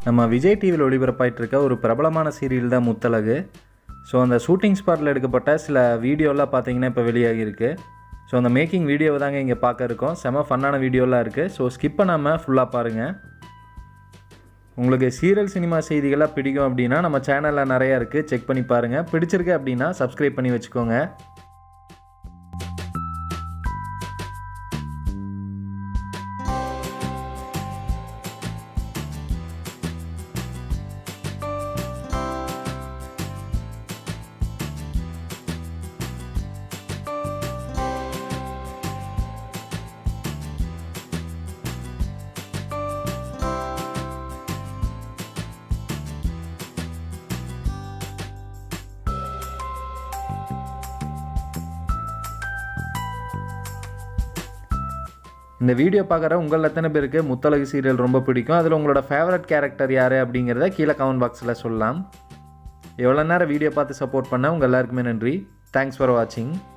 நம்ம விஜய் டிவியில் ஒளிபரப்பாயிட்டு இருக்க ஒரு பிரபலமான சீரியல் தான் முத்தழகு ஸோ அந்த ஷூட்டிங் ஸ்பாட்டில் எடுக்கப்பட்ட சில வீடியோலாம் பார்த்தீங்கன்னா இப்போ வெளியாகிருக்கு ஸோ அந்த மேக்கிங் வீடியோவை தாங்க இங்கே பார்க்க இருக்கோம் செம ஃபன்னான வீடியோலாம் இருக்குது ஸோ ஸ்கிப் பண்ணாமல் ஃபுல்லாக பாருங்கள் உங்களுக்கு சீரியல் சினிமா செய்திகளாக பிடிக்கும் அப்படின்னா நம்ம சேனலில் நிறையா இருக்குது செக் பண்ணி பாருங்கள் பிடிச்சிருக்கு அப்படின்னா சப்ஸ்கிரைப் பண்ணி வச்சுக்கோங்க இந்த வீடியோ பார்க்குற உங்கள் எத்தனை பேருக்கு முத்தழகு சீரியல் ரொம்ப பிடிக்கும் அதில் உங்களோட ஃபேவரட் கேரக்டர் யார் அப்படிங்கிறத கீழே கமெண்ட் பாக்ஸில் சொல்லலாம் எவ்வளோ நேரம் வீடியோ பார்த்து சப்போர்ட் பண்ண உங்கள் எல்லாருக்குமே நன்றி தேங்க்ஸ் ஃபார் வாட்சிங்